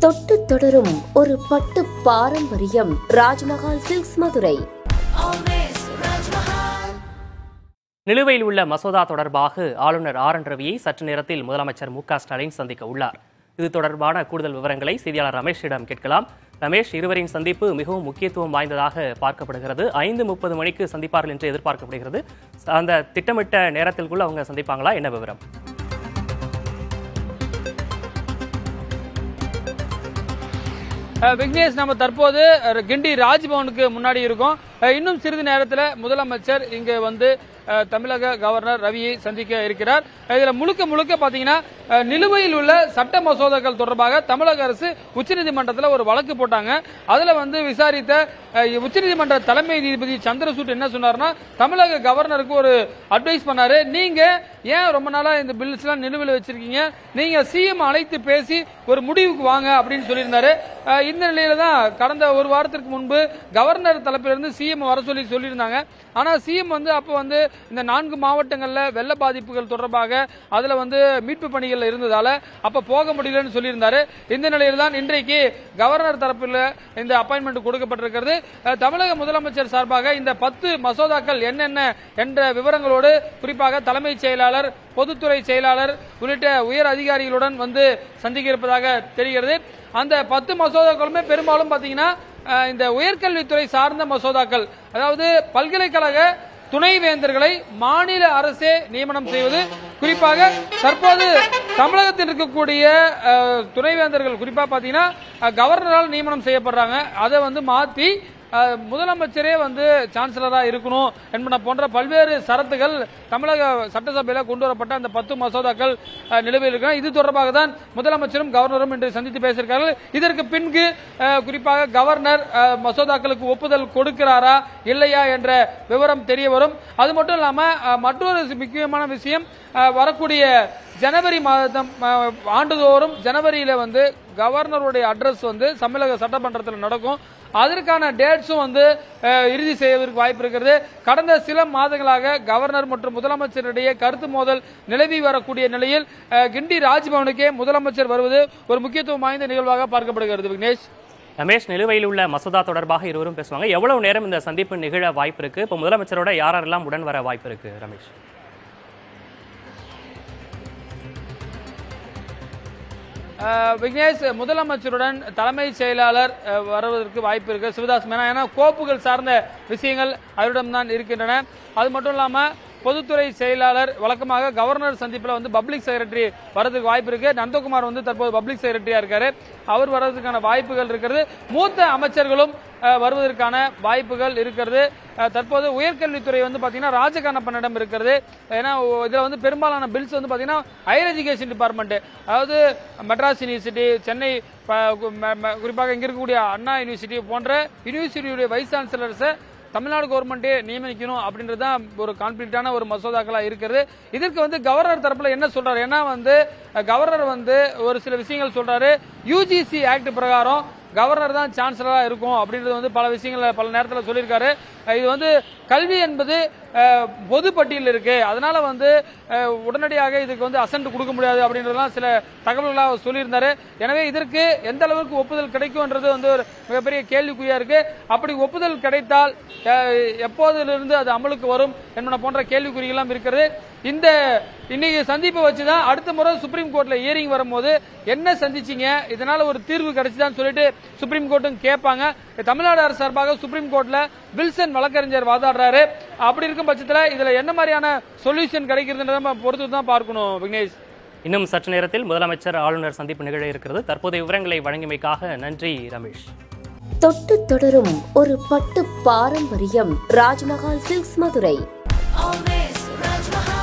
தொட்டு தொடரும் ஒரு பட்டு பாரம்பரியம் ராஜ்மஹால் சில்க்ஸ் மதுரை நிலுவையில் உள்ள மசோதா தொடர்பாக ஆளுநர் ஆர் என் ரவியை சற்று நேரத்தில் முதலமைச்சர் மு க ஸ்டாலின் சந்திக்க உள்ளார் இது தொடர்பான கூடுதல் விவரங்களை செய்தியாளர் ரமேஷிடம் கேட்கலாம் ரமேஷ் இருவரின் சந்திப்பு மிகவும் முக்கியத்துவம் வாய்ந்ததாக பார்க்கப்படுகிறது ஐந்து முப்பது மணிக்கு சந்திப்பார்கள் என்று எதிர்பார்க்கப்படுகிறது அந்த திட்டமிட்ட நேரத்திற்குள் அவங்க சந்திப்பாங்களா என்ன விவரம் அஹ் விக்னேஷ் நம்ம தற்போது அஹ், கிண்டி ராஜ்பவனுக்கு முன்னாடி இருக்கோம் அஹ், இன்னும் சிறிது நேரத்தில் முதலமைச்சர் இங்கே வந்து அஹ், தமிழக கவர்னர் ரவியை சந்திக்க இருக்கிறார் இதுல முழுக்க முழுக்க பாத்தீங்கன்னா அஹ், நிலுவையில் உள்ள சட்ட மசோதாக்கள் தொடர்பாக தமிழக அரசு உச்சநீதிமன்றத்தில் ஒரு வழக்கு போட்டாங்க அதுல வந்து விசாரித்த அஹ், உச்சநீதிமன்ற தலைமை நீதிபதி சந்திரசூட் என்ன சொன்னார்னா தமிழக கவர்னருக்கு ஒரு அட்வைஸ் பண்ணாரு நீங்க ஏன் ரொம்ப நாளா இந்த பில்ஸ் எல்லாம் நிலுவையில் வச்சிருக்கீங்க நீங்க சிஎம் அழைத்து பேசி ஒரு முடிவுக்கு வாங்க அப்படின்னு சொல்லியிருந்தாரு அஹ் இந்த நிலையில தான் கடந்த ஒரு வாரத்திற்கு முன்பு கவர்னர் தரப்பிலிருந்து சிஎம் வர சொல்லி சொல்லியிருந்தாங்க ஆனா சிஎம் வந்து அப்போ வந்து இந்த நான்கு மாவட்டங்கள்ல வெள்ள பாதிப்புகள் தொடர்பாக அதுல வந்து மீட்பு பணிகள் இருந்ததால அப்ப போக முடியலன்னு சொல்லியிருந்தாரு இந்த நிலையில தான் இன்றைக்கு கவர்னர் தரப்பில் இந்த அப்பாயின்மெண்ட் கொடுக்கப்பட்டிருக்கிறது அஹ் தமிழக முதலமைச்சர் சார்பாக இந்த பத்து மசோதாக்கள் என்னென்ன என்ற விவரங்களோடு குறிப்பாக தலைமைச் செயலாளர் பொதுத்துறை செயலாளர் உள்ளிட்ட உயர் அதிகாரிகளுடன் வந்து சந்திக்க இருப்பதாக தெரிகிறது அந்த பத்து மசோதாக்களுமே பெரும்பாலும் பாத்தீங்கன்னா அஹ், இந்த உயர்கல்வித்துறை சார்ந்த மசோதாக்கள் அதாவது பல்கலைக்கழக துணைவேந்தர்களை மாநில அரசே நியமனம் செய்வது குறிப்பாக தற்போது தமிழகத்தில் இருக்கக்கூடிய அஹ், துணைவேந்தர்கள் குறிப்பா பாத்தீங்கன்னா அஹ், கவர்னரால் நியமனம் செய்யப்படுறாங்க அதை வந்து மாத்தி அஹ், முதலமைச்சரே வந்து சான்சலரா இருக்கணும் என்பன போன்ற பல்வேறு சரத்துகள் தமிழக சட்டசபையில கொண்டு வரப்பட்ட அந்த பத்து மசோதாக்கள் அஹ், நிலுவையில் இருக்கிறது இது தொடர்பாக தான் முதலமைச்சரும் கவர்னரும் இன்று சந்தித்து பேசியிருக்கார்கள் இதற்கு பின்பு அஹ், குறிப்பாக கவர்னர் அஹ், மசோதாக்களுக்கு ஒப்புதல் கொடுக்கிறாரா இல்லையா என்ற விவரம் தெரிய வரும் அது மட்டும் இல்லாம அஹ், மற்றொரு முக்கியமான விஷயம் அஹ், வரக்கூடிய ஜனவரி மாதம் அஹ், ஆண்டுதோறும் ஜனவரியில வந்து கவர்னருடைய அட்ரஸ் வந்து தமிழக சட்டமன்றத்தில் நடக்கும் அதற்கான டேட்ஸும் வந்து அஹ், இறுதி செய்வதற்கு வாய்ப்பு இருக்கிறது கடந்த சில மாதங்களாக கவர்னர் மற்றும் முதலமைச்சரிடையே கருத்து மோதல் நிலவி வரக்கூடிய நிலையில் அஹ், கிண்டி ராஜ்பவனுக்கே முதலமைச்சர் வருவது ஒரு முக்கியத்துவம் வாய்ந்த நிகழ்வாக பார்க்கப்படுகிறது விக்னேஷ் ரமேஷ் நிலுவையில் உள்ள மசோதா தொடர்பாக இருவரும் பேசுவாங்க எவ்வளவு நேரம் இந்த சந்திப்பு நிகழ வாய்ப்பு இருக்கு இப்போ முதலமைச்சரோட யாரெல்லாம் உடன் வர வாய்ப்பு இருக்கு ரமேஷ் அஹ் விக்னேஷ் முதலமைச்சருடன் தலைமைச் செயலாளர் அஹ், வருவதற்கு வாய்ப்பு இருக்கு சிவதாஸ் மேனா ஏன்னா கோப்புகள் சார்ந்த விஷயங்கள் அவரிடம் தான் இருக்கின்றன அது மட்டும் இல்லாம பொதுத்துறை செயலாளர் வழக்கமாக கவர்னர் சந்திப்பில் வந்து பப்ளிக் செக்ரட்டரி வரதுக்கு வாய்ப்பு இருக்கு நந்தகுமார் வந்து தற்போது பப்ளிக் செக்ரட்டரியா இருக்காரு அவர் வர்றதுக்கான வாய்ப்புகள் இருக்கிறது மூத்த அமைச்சர்களும் அஹ், வருவதற்கான வாய்ப்புகள் இருக்கிறது அஹ், தற்போது உயர்கல்வித்துறை வந்து பாத்தீங்கன்னா ராஜகண்ணப்பனிடம் இருக்கிறது ஏன்னா ஒ- இதுல வந்து பெரும்பாலான பில்ஸ் வந்து பாத்தீங்கன்னா ஹையர் எஜுகேஷன் டிபார்ட்மெண்ட் அதாவது மெட்ராஸ் யூனிவர்சிட்டி சென்னை ப- கு- ம- ம- குறிப்பாக இங்க இருக்கக்கூடிய அண்ணா யூனிவர்சிட்டி போன்ற யூனிவர்சிட்டியுடைய வைஸ் சான்சலர்ஸை தமிழ்நாடு கவர்மெண்டே நியமிக்கணும் அப்படின்றது தான் ஒரு கான்பிளிட்டான ஒரு மசோதாக்களா இருக்கிறது இதற்கு வந்து கவர்னர் தரப்புல என்ன சொல்றாரு ஏன்னா வந்து அஹ், கவர்னர் வந்து ஒரு சில விஷயங்கள் சொல்றாரு யூஜிசி ஆக்ட் பிரகாரம் கவர்னர் தான் சான்சலரா இருக்கும் அப்படின்றது வந்து பல விஷயங்களை பல நேரத்தில் சொல்லியிருக்காரு அஹ், இது வந்து கல்வி என்பது அஹ், பொது பட்டியலில் இருக்கு அதனால வந்து அஹ், உடனடியாக இதுக்கு வந்து அசன்ட் கொடுக்க முடியாது அப்படின்றதெல்லாம் சில தகவல்களாக அவர் சொல்லியிருந்தாரு எனவே இதற்கு எந்த அளவுக்கு ஒப்புதல் கிடைக்கும்ன்றது வந்து ஒரு மிகப்பெரிய கேள்விக்குறியா இருக்கு அப்படி ஒப்புதல் கிடைத்தால் அஹ், எப்போதிலிருந்து அது அமலுக்கு வரும் என்பன போன்ற கேள்விக்குறிகள்லாம் இருக்கிறது இந்த இன்னைக்கு சந்திப்பை வச்சுதான் அடுத்த முறை சுப்ரீம் கோர்ட்ல இயரிங் வரும்போது என்ன சந்திச்சீங்க இதனால ஒரு தீர்வு கிடைச்சுதான்னு சொல்லிட்டு சுப்ரீம் கோர்ட்டும் கேட்பாங்க தமிழ்நாடு அரசு சார்பாக சுப்ரீம் கோர்ட்ல வில்சன் வழக்கறிஞர் வாதாடுறாரு அப்படி இருக்கும் பட்சத்துல இதுல என்ன மாதிரியான சொல்யூஷன் கிடைக்கிறதுன்றத நம்ம பொறுத்து தான் பார்க்கணும் விக்னேஷ் இன்னும் சற்று நேரத்தில் முதலமைச்சர் ஆளுநர் சந்திப்பு நிகழ இருக்கிறது தற்போதைய விவரங்களை வழங்கியமைக்காக நன்றி ரமேஷ் தொட்டு தொடரும் ஒரு பட்டு பாரம்பரியம் Rajmahal silks Madurai Always Rajmahal.